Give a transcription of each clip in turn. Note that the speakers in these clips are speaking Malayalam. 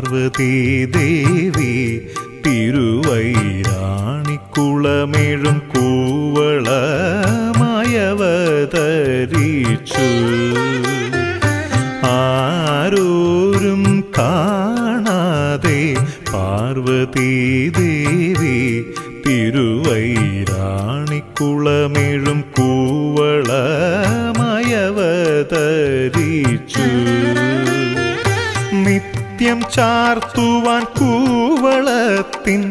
പാർവതി ദേവി തിരുവൈരാണിക്കുളമേഴും കൂവളമയവതരിച്ചു ആരോരും കാണാതെ പാർവതി ദേവി തിരുവൈരാണിക്കുളമേഴും കൂവളമയവതരിച്ചു നിത്യം ചാർത്തുവാൻ കൂവളത്തിൻ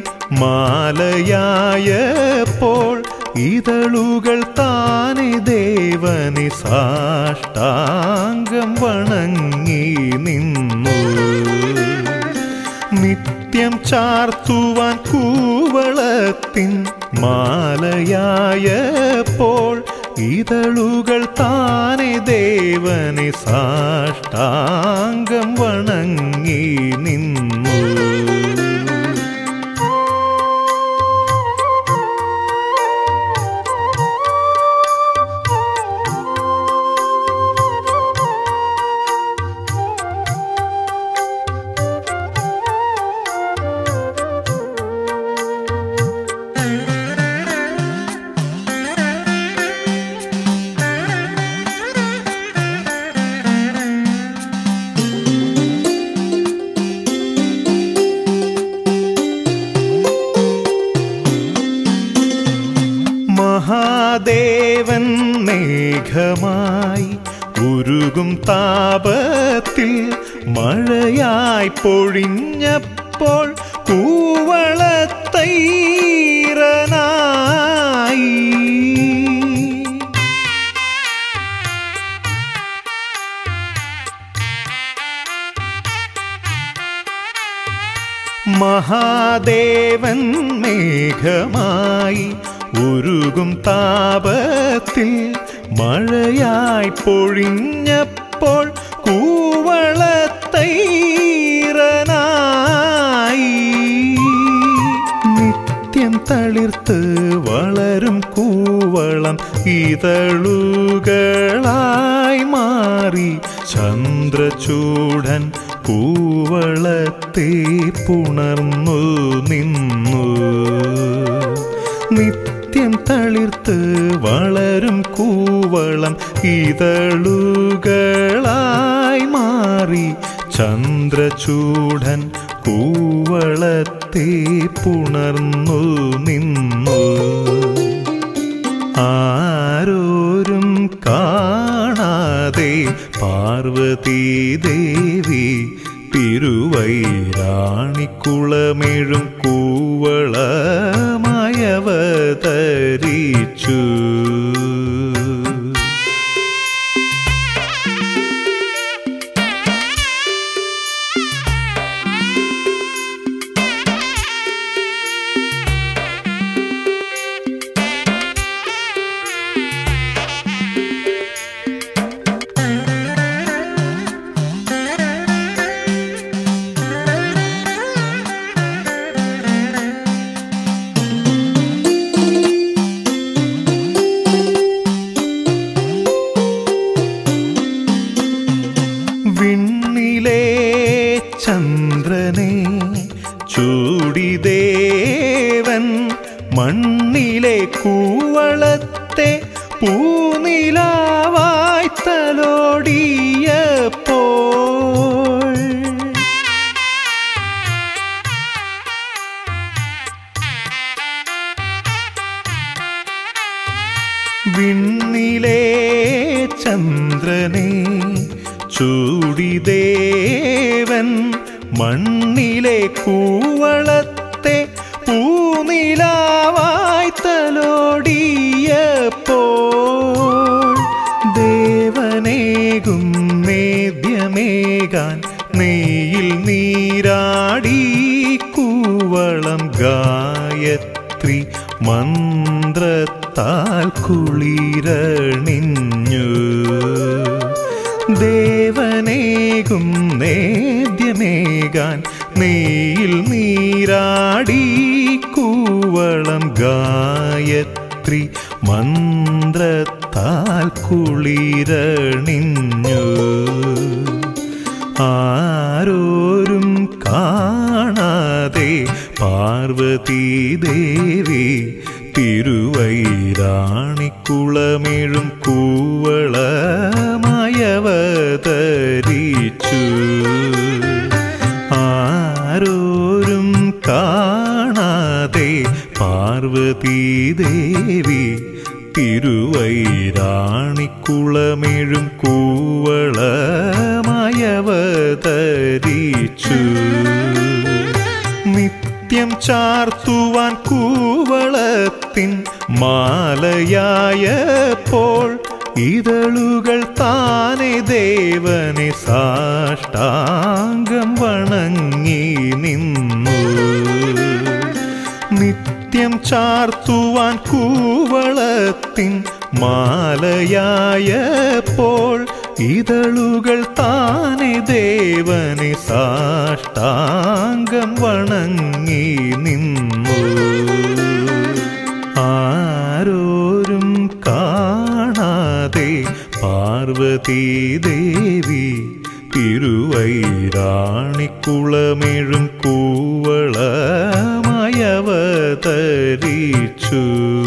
മാലയായപ്പോൾ ഇതളുകൾ താനെ ദേവനി സാഷ്ടാംഗം വണങ്ങി നിന്നു നിത്യം ചാർത്തുവാൻ കൂവളത്തിൻ മാലയായപ്പോൾ ഇതളുകൾ താനെ ദേവനെ സാഷ്ടാംഗം വണങ്ങി നിന്നു മഹാദേവൻ മേഘമായി ഉരുകും താപത്തിൽ മഴയായി പൊഴിഞ്ഞപ്പോൾ കൂവളത്തൈറനായി മഹാദേവൻ മേഘമായി ഉരുകും താപത്തിൽ മഴയായി പൊഴിഞ്ഞപ്പോൾ കൂവളത്തൈറനായി നിത്യം തളിർത്ത് വളരും കൂവളം ഇതളുകളായി മാറി ചന്ദ്രചൂടൻ കൂവളത്തെ പുണർന്നു നിന്നു നിത്യം തളിർത്ത് വളരും കൂവളം ഇതളുകളായി മാറി ചന്ദ്രചൂടൻ കൂവളത്തെ പുണർന്നു നിന്നു ആരോരും കാണാതെ പാർവതി ദേവി തിരുവൈരാണിക്കുളമെഴും കൂവളമയവതരിച്ചു വിണ്ണിലെ ചന്ദ്രനെ ചൂടിദേവൻ മണ്ണിലെ കൂവളത്തെ പൂനിലാവായി തലോടിയപ്പോൾ വിണ്ണിലെ ചന്ദ്രനെ ചൂടിദേവൻ മണ്ണിലെ കൂവളത്തെ പൂനിലാവായി തലോടിയപ്പോൾ ദേവനേകും നേദ്യമേകാൻ നെയ്യിൽ നീരാടി കൂവളം ഗായത്രി മന്ത്രത്താൽ കുളിരണിഞ്ഞു ദേവനേകും നേദ്യമേകാൻ നെയ്യിൽ നീരാടി കൂവളം ഗായത്രി മന്ത്രത്താൽ കുളിരണിഞ്ഞു ആരോരും കാ പാർവതീ ദേവി തിരുവൈരാണിക്കുളമേഴും കൂവളമയവതരിച്ചു ആരോരും കാണാതെ പാർവതീ ദേവി തിരുവൈരാണിക്കുളമേഴും കൂവളമയവതരിച്ചു നിത്യം ചാർത്തുവാൻ കൂവളത്തിൻ മാലയായപ്പോൾ ഇതളുകൾ താനെ ദേവനെ സാഷ്ടാംഗം വണങ്ങി നിന്നു നിത്യം ചാർത്തുവാൻ കൂവളത്തിൻ മാലയായപ്പോൾ ഇതളുകൾ താനെ ദേവനെ സാഷ്ടാംഗം വണങ്ങി നിന്നു ആരോരും കാണാതെ പാർവതീ ദേവി തിരുവൈരാണിക്കുളമെഴും കൂവളമയവതരിച്ചു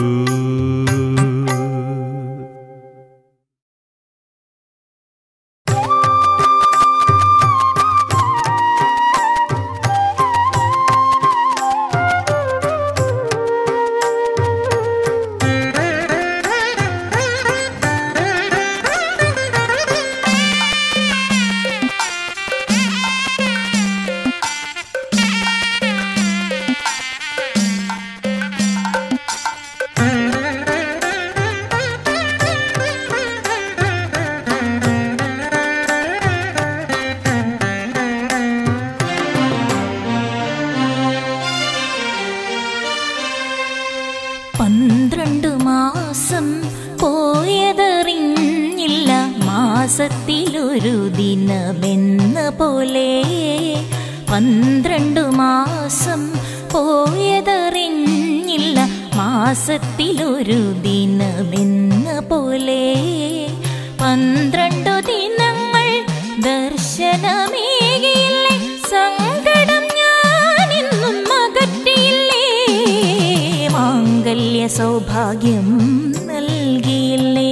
പന്ത്രണ്ട് മാസം പോയതറിഞ്ഞില്ല മാസത്തിലൊരു ദിനമെന്ന പോലെ പന്ത്രണ്ട് മാസം പോയതറിഞ്ഞില്ല മാസത്തിലൊരു ദിനമെന്ന പോലെ പന്ത്രണ്ടു ദിനങ്ങൾ ദർശനമേകിയില്ലേ സങ്കടം ഞാനെന്നും അകറ്റിയില്ലേ മാംഗല്യ സൗഭാഗ്യം നൽകിയില്ലേ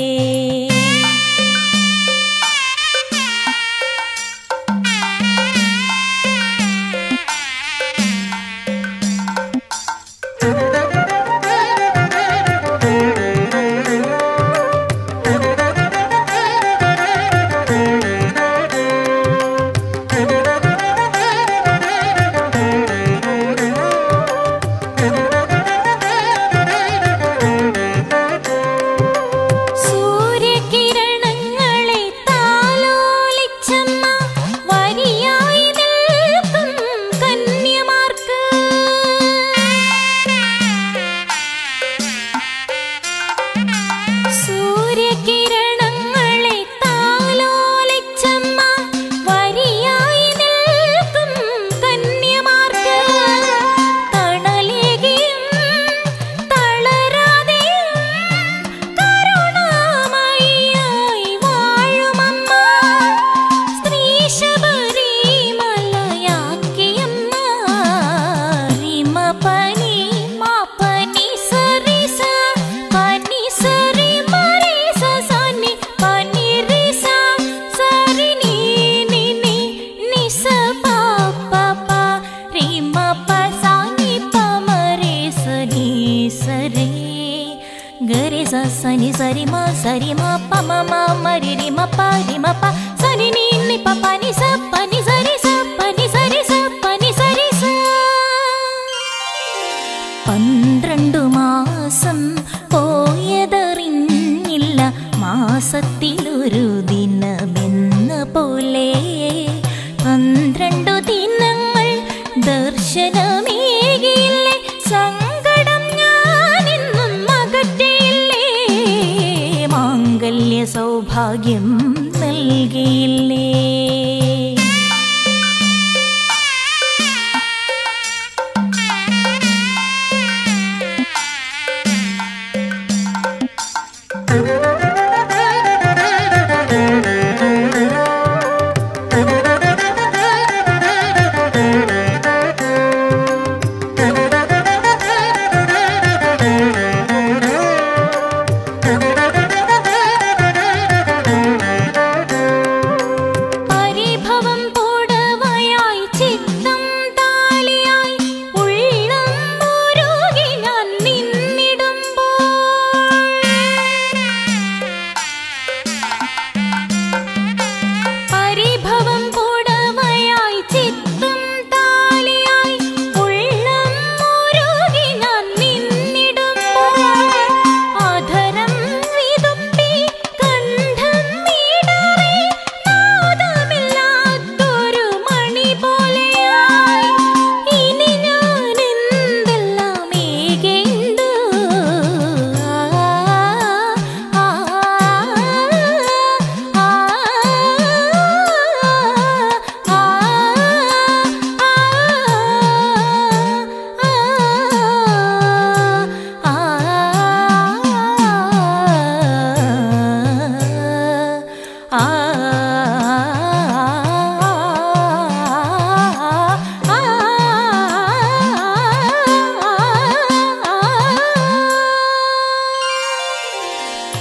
സൂര്യകിരണങ്ങളെ താലോലിച്ചമ്മ വരിയായി നിൽക്കും കന്യമാർക്ക് സൂര്യകിരണങ്ങളെ താലോലിച്ചമ്മ വരിയായി നിൽക്കും കന്യമാർക്ക് തണലേകിയും തളരാതെയും കരുണാമയിയായി വാഴുമമ്മ സ്ത്രീ ശബരിമലയാക്കിയമ്മ റിമ പനി മാപ്പനി സരിസ പനി സരി മരിസ സനി പനി റിസ സരി നീ നി നി നിസ പാപ്പ പ റിമ പ സാനി പ മരിസ നീ സരി ഗരി സ സനി സരി മ സരി മ പ മ മ മരി രി മ പ രി മ പ സനി നി നി പ പ നി സ പ നി സരി സ പ നി സരി സ പ നി സരി സ പന്ത്രണ്ടു മാസം പോയതറിഞ്ഞില്ല മാസത്തിലൊരു ദിനമെന്ന പോലെ പന്ത്രണ്ടു ദിനങ്ങൾ ദർശനമേകിയില്ലേ സങ്കടം ഞാനെന്നും അകറ്റിയില്ലേ മാംഗല്യ സൗഭാഗ്യം നൽകിയില്ലേ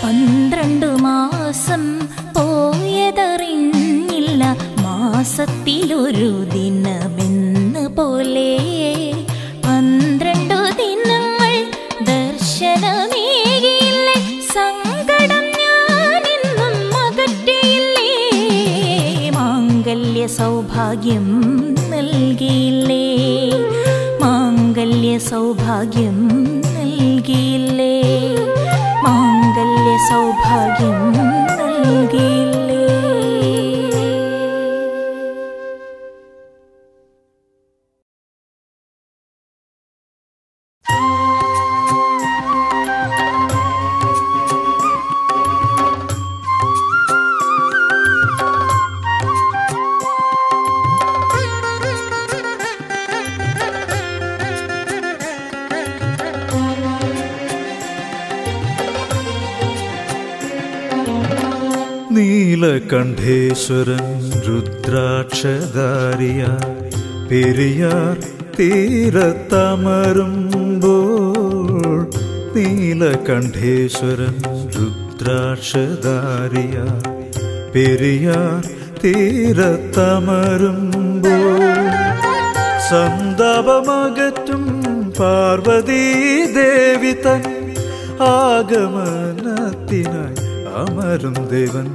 പന്ത്രണ്ട് മാസം പോയതറിഞ്ഞില്ല മാസത്തിലൊരു ദിനമെന്ന പോലെ പന്ത്രണ്ടു ദിനങ്ങൾ ദർശനമേകിയില്ലേ സങ്കടം ഞാനെന്നും അകറ്റിയില്ലേ മാംഗല്യ സൗഭാഗ്യം നൽകിയില്ലേ മാംഗല്യ സൗഭാഗ്യം നൽകിയില്ലേ മാംഗല്യ സൗഭാഗ്യം നൽകിയില്ലേ നീലകണ്ഠേശ്വരൻ രുദ്രാക്ഷധാരിയ പെരിയാർ തീരത്തമരുമ്പോൾ നീലകണ്ഠേശ്വരൻ രുദ്രാക്ഷധാരിയ പെരിയാർ തീരത്തമരുമ്പോൾ സന്താപമകറ്റും പാർവതീ ദേവി തൻ ആഗമനത്തിനായി അമരും ദേവൻ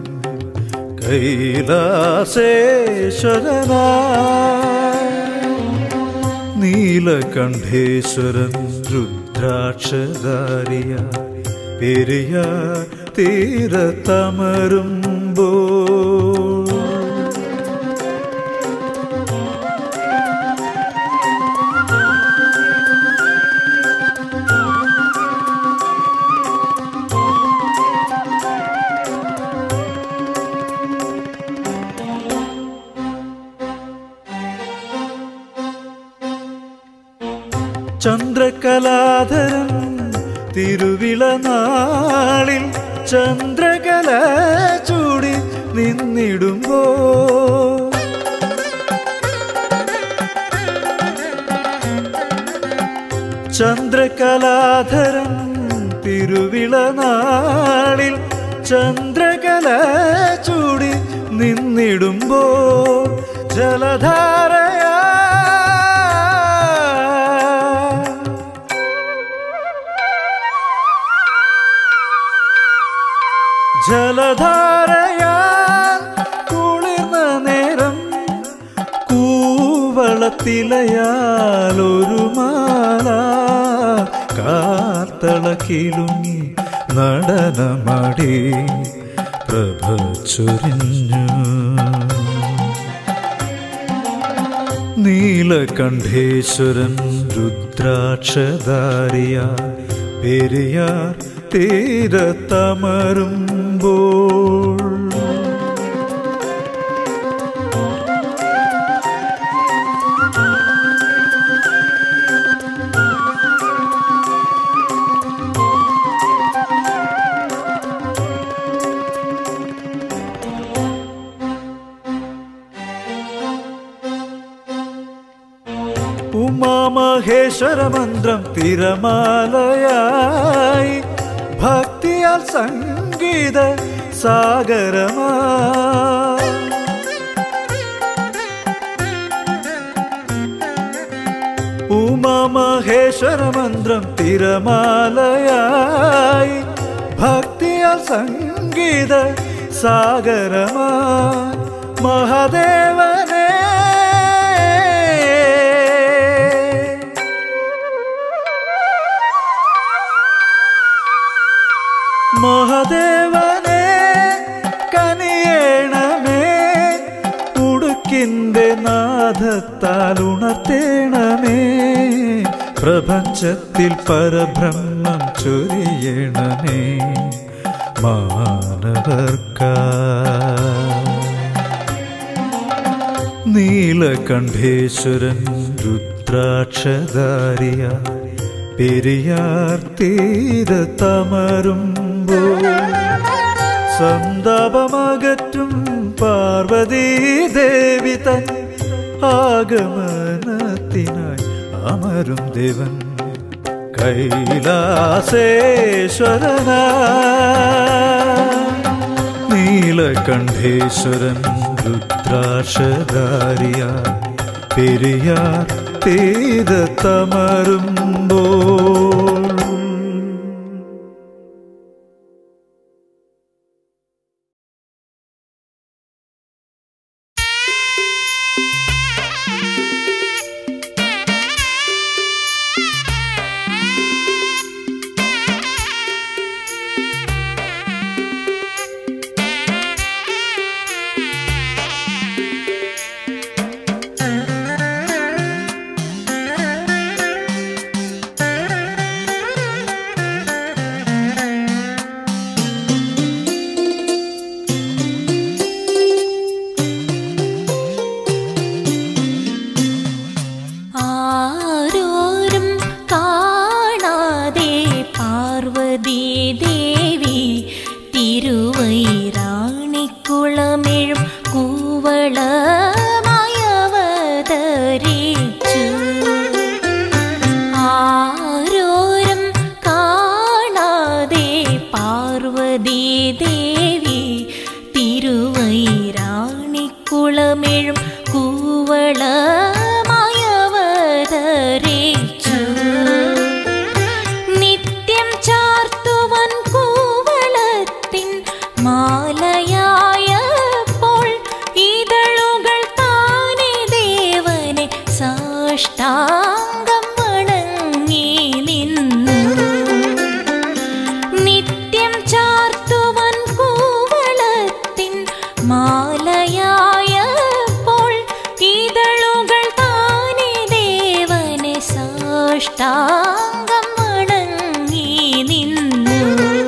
കൈലാസേശ്വരനാ നീലകണ്ഠേശ്വരൻ രുദ്രാക്ഷധാരിയ പെരിയ തീരത്തമരുമ്പോ ചന്ദ്രകലാധരൻ തിരുവിള നാളിൽ ചന്ദ്രകല ചൂടി നിന്നിടുമ്പോ ചന്ദ്രകലാധരൻ തിരുവിള നാളിൽ ചന്ദ്രകല ചൂടി നിന്നിടുമ്പോ ജലധാരയാ ജലധാരയാൽ കുളിർന്ന നേരം കൂവളത്തിലയാൽ ഒരു മാല കാത്തളക്കിലുങ്ങി നടനമടി പ്രഭ ചൊരിഞ്ഞു നീലകണ്ഠേശ്വരൻ രുദ്രാക്ഷധാരിയ പെരിയാർ തീരത്തമരുമ്പോൾ ഉമാമഹേശ്വര മന്ത്രം തിരമാലയായി ഭക്തിയാൽ സംഗീത സാഗരമാ ഉമാമഹേശ്വര മന്ത്രം തിരമാലയായി ഭക്തിയാൽ സംഗീത സാഗരമാ മഹാദേവനേ മഹദേവനെ കനിയേണമേ ഉടുക്കിന്റെ നാദത്താൽ ഉണർത്തേണമേ പ്രപഞ്ചത്തിൽ പരബ്രഹ്മം ചൊരിയണമേ മാനവർക്ക നീലകണ്ഠേശ്വരൻ രുദ്രാക്ഷധാരിയ പെരിയാർ തീരത്തമരുമ്പോ സന്താപമകറ്റും പാർവതീ ദേവി തൻ ആഗമനത്തിനായി അമരും ദേവൻ കൈലാസേശ്വരനാ നീലകണ്ഠേശ്വരൻ രുദ്രാക്ഷധാരിയ പെരിയാർ തീരത്തമരുമ്പോൾ ആരോരും കാണാതെ പാർവതി ദേവി തിരുവൈരാണിക്കുളമെഴും കൂവളമായവതരിച്ചു ആരോരും കാണാതെ പാർവതി ദേവി തിരുവൈരാണിക്കുളമെഴും കൂവളമായവതരിച്ചു നിത്യം ചാർത്തുവൻ കൂവളത്തിൻ മാലയായപ്പോൾ ഇതളുകൾ താനെ ദേവനെ സാഷ്ടാംഗം വണങ്ങി നിന്നു നിത്യം ചാർത്തുവൻ കൂവളത്തിൻ മാലയായപ്പോൾ ഇതളുകൾ താനെ ദേവനെ സാഷ്ടാംഗം വണങ്ങി നിന്നു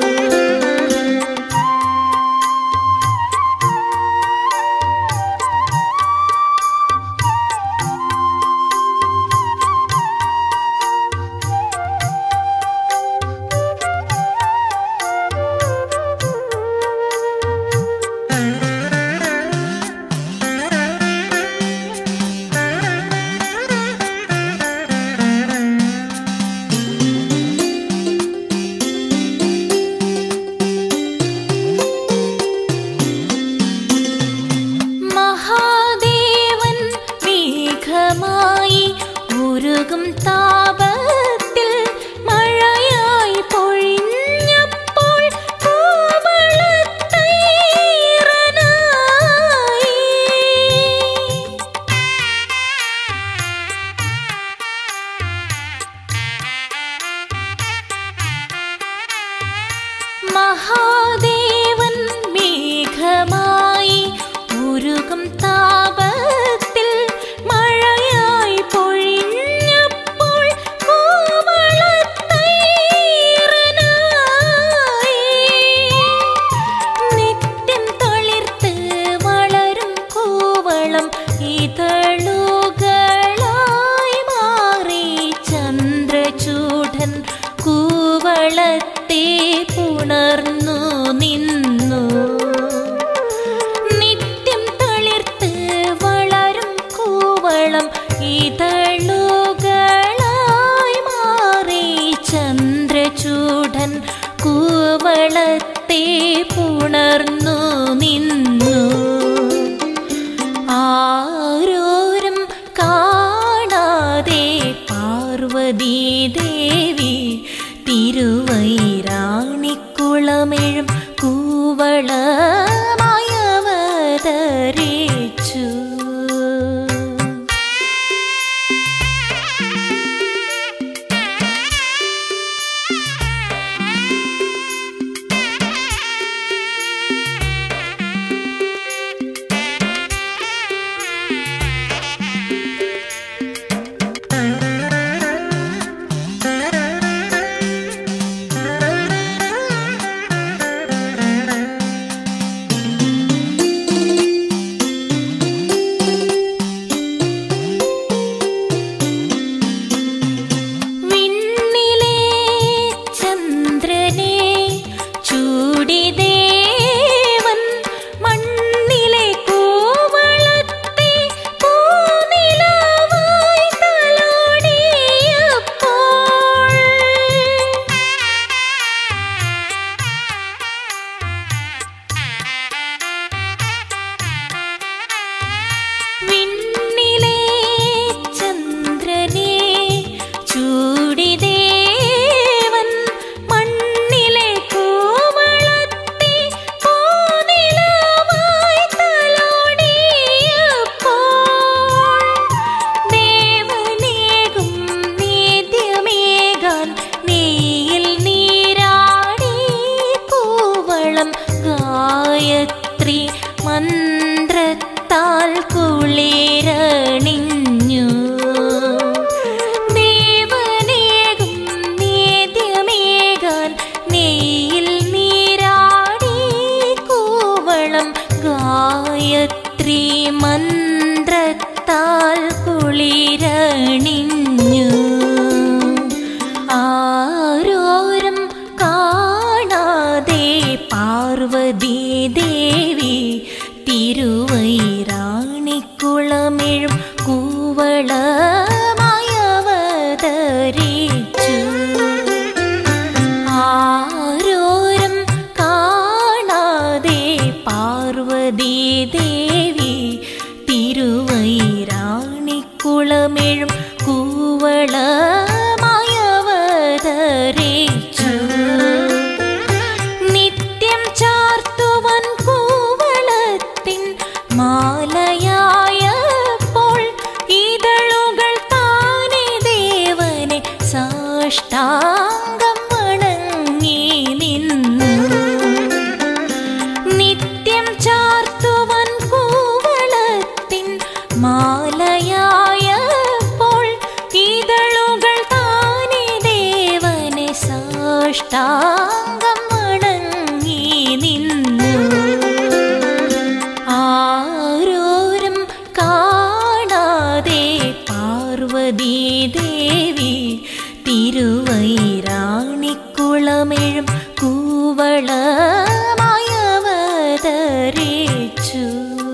മഹാദേവൻ മേഘമായി ഉരുകും താപത്തിൽ മഴയായി പൊഴിഞ്ഞപ്പോൾ കോവളത്തൈറനായി മഹാദേവൻ മേഘമായി ഉരുകും താപത്തിൽ മഴയായി പൊഴിഞ്ഞപ്പോൾ കോവളത്തൈറനായി. നിത്യം തളിർത്ത് വളരും കൂവളം ഇതളുകളായി മാറി ചന്ദ്രചൂഢൻ കൂവളത്തെ പുണർന്നു നിന്നു നിത്യം തളിർത്ത് വളരും കൂവളം ഇതളുകളായി മാറി ചന്ദ്രചൂഢൻ കൂവളത്തെ പുണർന്നു നിന്നു ആരോരും കാണാതെ പാർവതി ദേവി തിരുവൈരാണിക്കുളമെഴും കൂവളമായവതരിച്ചു കുളിരണിഞ്ഞു ദേവനേകും നേദ്യമേകാൻ നെയ്യിൽ നീരാടി കൂവളം ഗായത്രി മന്ത്രത്താൽ കുളിരണിഞ്ഞു ആരോരം കാണാതെ പാർവതി ദേവി തിരുവൈരാണിക്കുളമിഴും കൂവളമായവതരിച്ചു ആരോരം കാണാതെ പാർവതി ദേവി തിരുവൈരാണിക്കുളമിഴും കൂവളമായവതരിച്ചു നിത്യം ചാർത്തുവൻ കൂവളത്തിൻ മാലയായപ്പോൾ ഇതളുകൾ താനെ ദേവനെ സാഷ്ടാംഗം വണങ്ങി നിന്നു നിത്യം ചാർത്തുവൻ കൂവളത്തിൻ മാലയായപ്പോൾ ഇതളുകൾ താനെ ദേവനെ സാഷ്ടാംഗം വണങ്ങി നിന്നു ആരോരും കാണാതെ പാർവതി ദേവി തിരുവൈരാണിക്കുളമിഴും കൂവളമായവതരിച്ചു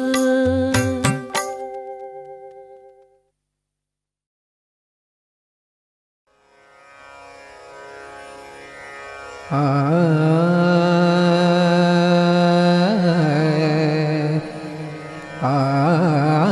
ആ ആ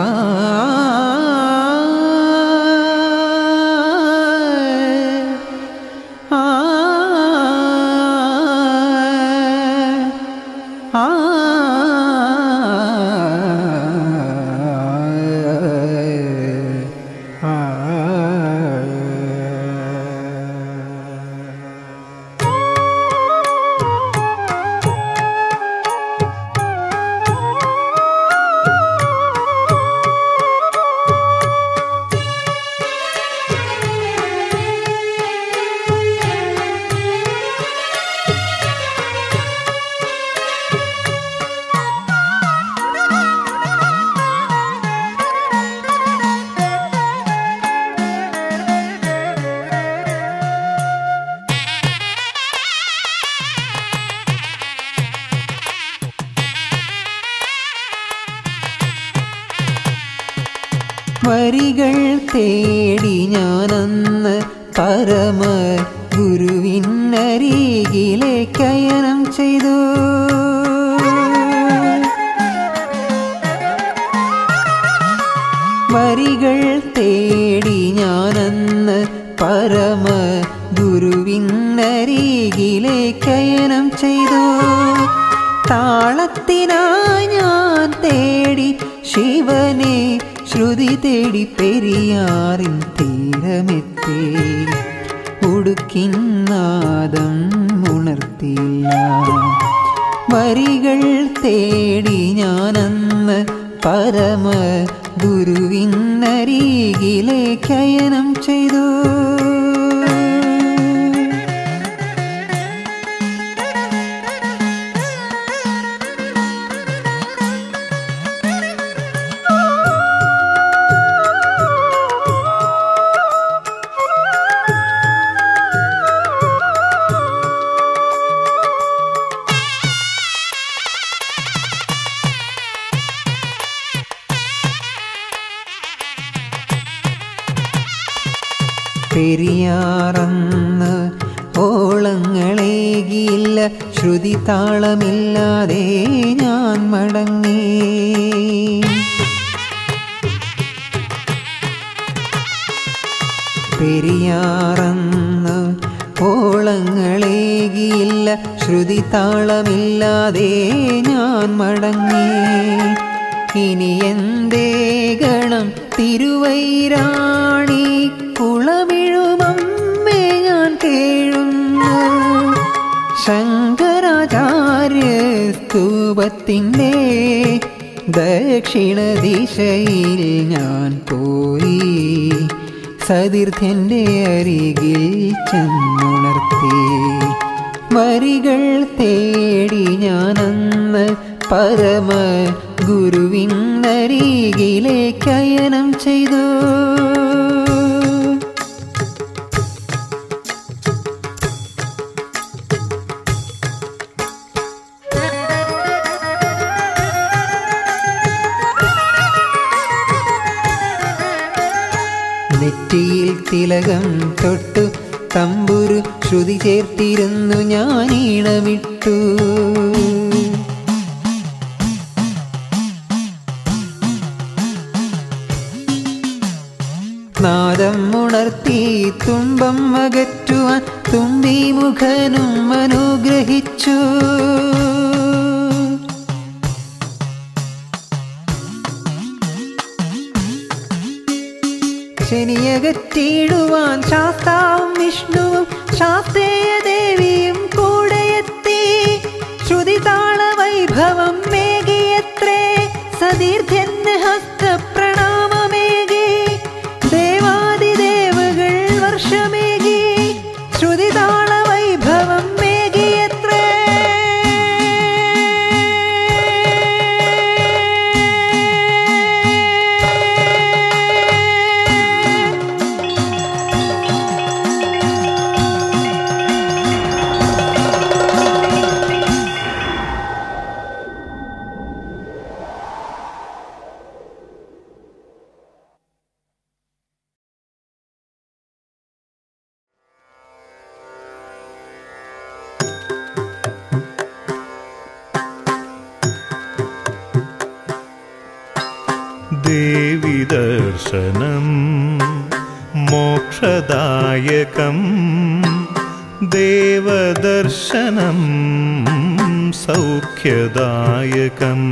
വരികൾ തേടി ഞാനന്ന് പരമ ഗുരുവിനരികിലേക്ക് അയനം ചെയ്തു വരികൾ തേടി ഞാനന്ന് പരമ ഗുരുവിനരികിലേക്ക് അയനം ചെയ്തു താളത്തിനായി ഞാൻ തേടി ശിവനെ ശ്രുതി തേടി പെരിയാറിൻ തീരമെത്തി ഉടുക്കിന്നാദം ഉണർത്തില്ല വരികൾ തേടി ഞാനന്ന് പരമ ഗുരുവിനരികിലേക്ക് അയനം ചെയ്തു പെരിയാറന്ന് ഓളങ്ങളേകിയില്ല ശ്രുതി താളമില്ലാതെ ഞാൻ മടങ്ങി പെരിയാറന്ന് ഓളങ്ങളേകിയില്ല ശ്രുതി താളമില്ലാതെ ഞാൻ മടങ്ങി ഇനി എന്തേ ഗണം തിരുവൈരാണി കുളമിഴുമമ്മേ ഞാൻ കേഴുന്നു ശങ്കരാചാര്യ സ്തൂപത്തിൻ്റെ ദക്ഷിണ ദിശയിൽ ഞാൻ പോയി സതീർത്ഥ്യന്റെ അരികിൽ ചെന്നുണർത്തി വരികൾ തേടി ഞാനന്ന് പരമ ഗുരുവിനരികിലേക്ക് അയനം ചെയ്തു നെറ്റിയിൽ തിലകം തൊട്ടു തമ്പുരു ശ്രുതി ചേർത്തിരുന്നു ഞാൻ ഈണമിട്ടു നാദം ഉണർത്തി തുമ്പം അകറ്റുവാൻ തുമ്പി മുഖനും അനുഗ്രഹിച്ചു ശനിയകറ്റിടുവാൻ ശാസ്താവും വിഷ്ണുവും ശാസ്ത്രേയ ദേവിയും കൂടെയെത്തി ശ്രുതിതാള വൈഭവം മേകിയത്രേ സതീർത്ഥ്യന് ഹസ്ത പ്രണാമമേകി ദേവാദിദേവകൾ വർഷമേകി ശ്രുതിതാള വൈഭവം മേകിയത്രേ ദേവി ദർശനം മോക്ഷദായകം ദേവദർശനം സൗഖ്യദായകം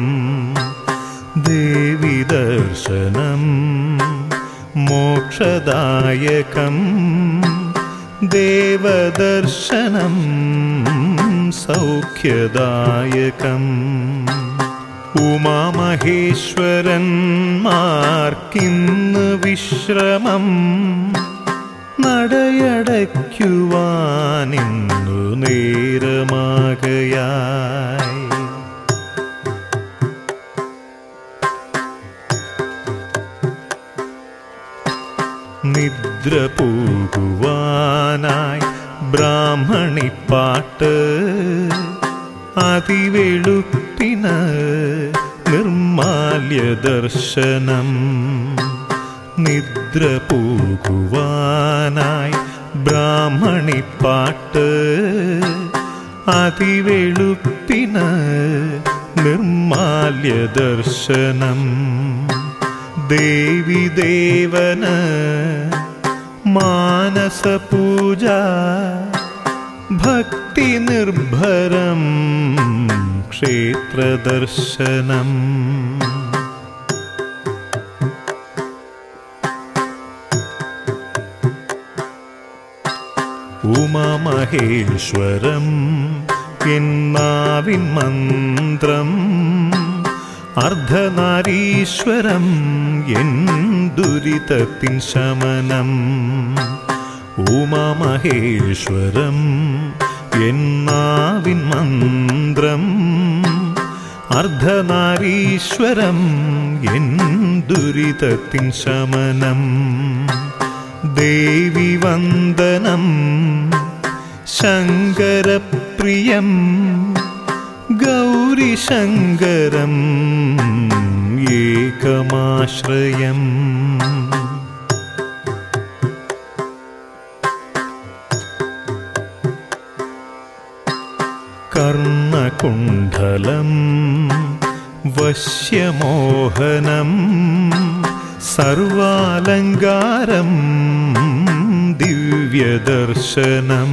ദേവി ദർശനം മോക്ഷദായകം ദേവദർശനം സൗഖ്യദായകം ഉമാമഹേശ്വരന്മാർക്കിന്ന് വിശ്രമം നടയടയ്ക്കുവാനിന്നു നേരമാകയായി നിദ്ര പോകുവാനായി ബ്രാഹ്മണിപ്പാട്ട് അതിവെളുപ്പിന് നിർമാല്യ ദർശനം നിദ്ര പോകുവാനായി ബ്രാഹ്മണിപ്പാട്ട് അതിവെളുപ്പിന് നിർമാല്യ ദർശനം ദേവി ദേവന് മാനസപൂജ ഭക്തി നിർഭരം ക്ഷേത്രദർശനം ഉമമഹേശ്വരം എന്നാവിൻ മന്ത്രം അർദ്ധനാരീശ്വരം എൻ ദുരിതത്തിൻ ശമനം ഉമമഹേശ്വരം എന്നാവിൻ മന്ത്രം അർദ്ധനാരീശ്വരം എൻ ദുരിതത്തിൻ ശമനം ദേവി വന്ദനം ശങ്കരപ്രിയം ഗൗരിശങ്കരം ഏകമാശ്രയം കർണകുണ്ഡലം വശ്യമോഹനം സർവാലങ്കാരം ദിവ്യദർശനം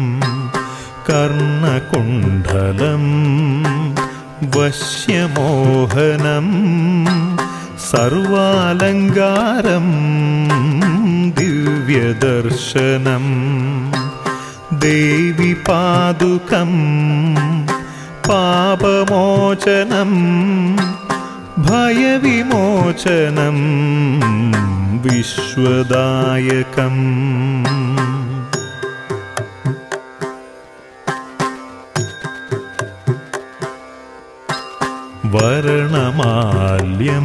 കർണകുണ്ഡലം വശ്യമോഹനം സർവാലങ്കാരം ദിവ്യദർശനം ദേവി പാതുകം പാപമോചനം ഭയവിമോചനം വിശ്വദായകം വരണമാല്യം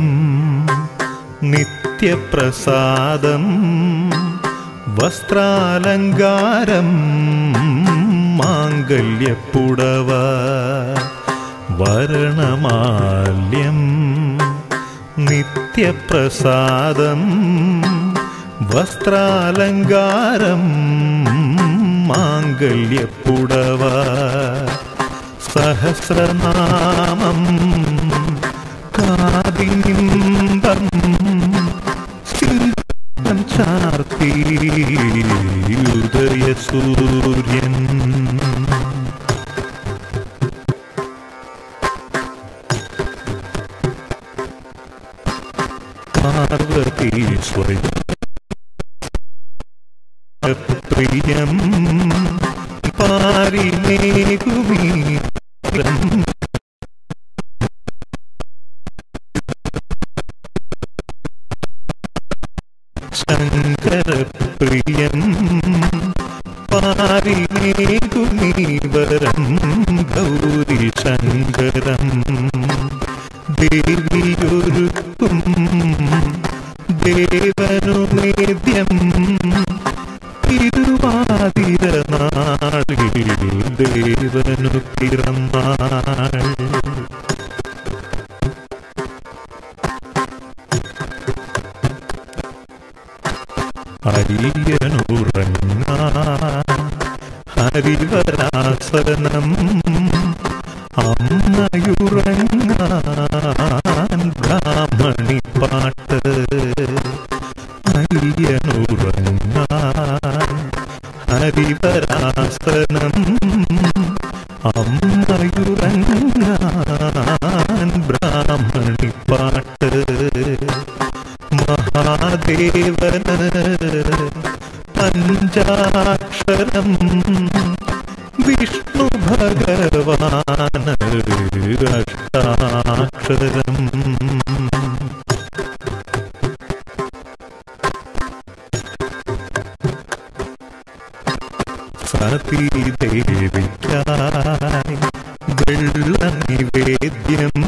നിത്യപ്രസാദം വസ്ത്രാലങ്കാരം മാംഗല്യപ്പുടവ വരണമാല്യം നിത്യപ്രസാദം വസ്ത്രാലങ്കാരം മാംഗല്യപ്പുടവ സഹസ്രനാമം കാതിനിമ്പം സിംഹം ചാർത്തി ഉദയസൂര്യൻ പാർവതി സ്വയം പ്രിയം പാരിമേകുമീ ശങ്കരപ്രിയം പാരിമേകുമീവരം ഗൗരി ശങ്കരം ദേവിയൊരുക്കും ദേവനുമേദ്യം തിരുവാതിര നാളിൽ ദേവനു പിറന്നാൾ അരിയനുറങ്ങാൻ ഹരിവരാസനം അമ്മയുറങ്ങാൻ ബ്രാഹ്മണി പാട്ട് അയ്യനുറങ്ങാൻ ഹരിവരാസനം അമ്മയുറങ്ങാൻ ബ്രാഹ്മണി പാട്ട് മഹാദേവന് പഞ്ചാക്ഷരം വിഷ്ണു ഭഗവാന് അഷ്ടാക്ഷരം സതീദേവിക്കായി വെള്ള നിവേദ്യം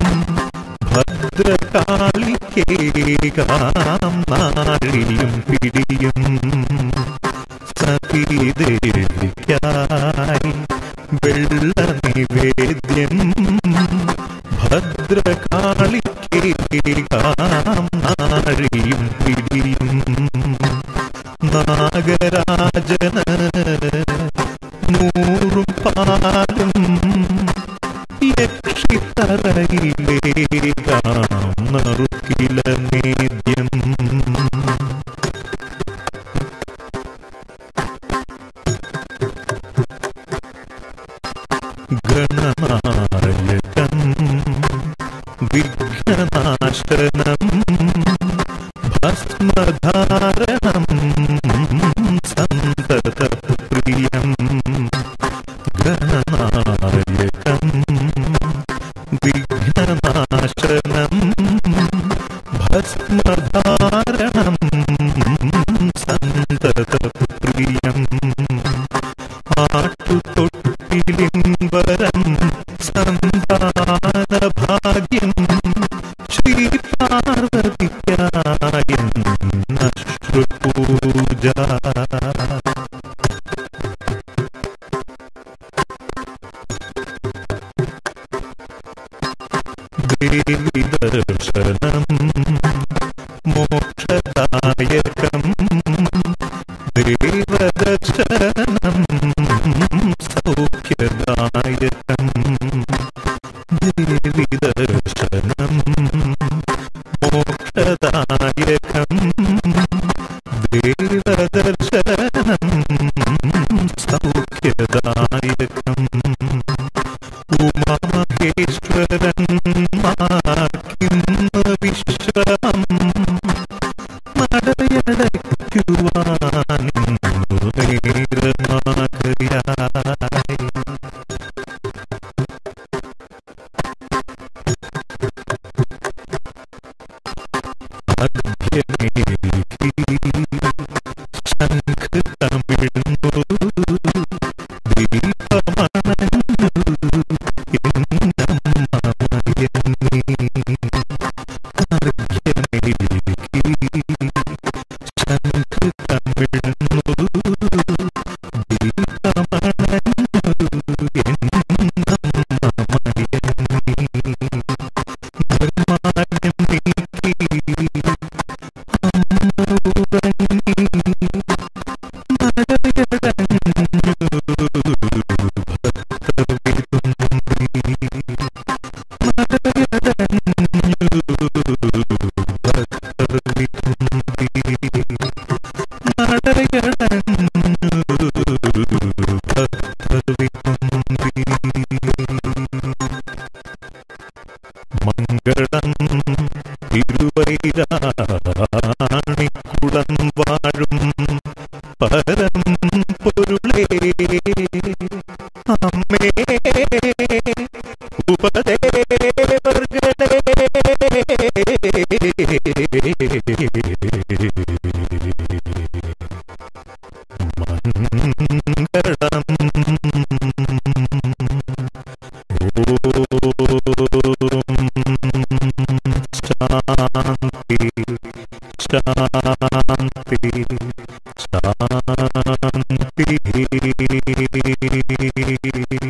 ഭദ്രകാളിക്കേകാം നാഴിയും പിടിയും സതീദേവിക്കായി വെള്ള നിവേദ്യം ഭദ്രകാളിക്കേകാം നാഴിയും പിടിയും നാഗരാജന് നൂറും പാലും യക്ഷിത്തറയിലേകാം നറുക്കില നേദ്യം ഗണനായകം വിഘ്നനാശനം ഭസ്മധാരണം സന്തതപ്രിയം ഗണനായകം വിഘ്നനാശനം ഭസ്മധാരണം സന്തതപ്രിയം ആട്ടുതൊട്ടിലിംബരം സന്താനഭാഗ്യം ശ്രീ പാർവതിക്കായ പൂജ ദേവി ദർശനം മോക്ഷദായകം ദേവദർശനം സൗഖ്യദായകം ദേവി ദർശനം മോക്ഷദായകം ദേവദർശനം സൗഖ്യദായകം ഉമാമഹേശ്വരൻ മാക്കിന്ന് വിശ്രമം നടയടയ്ക്കുവാനിന്നു നേരമാകയായി ശാന്തി ശാന്തി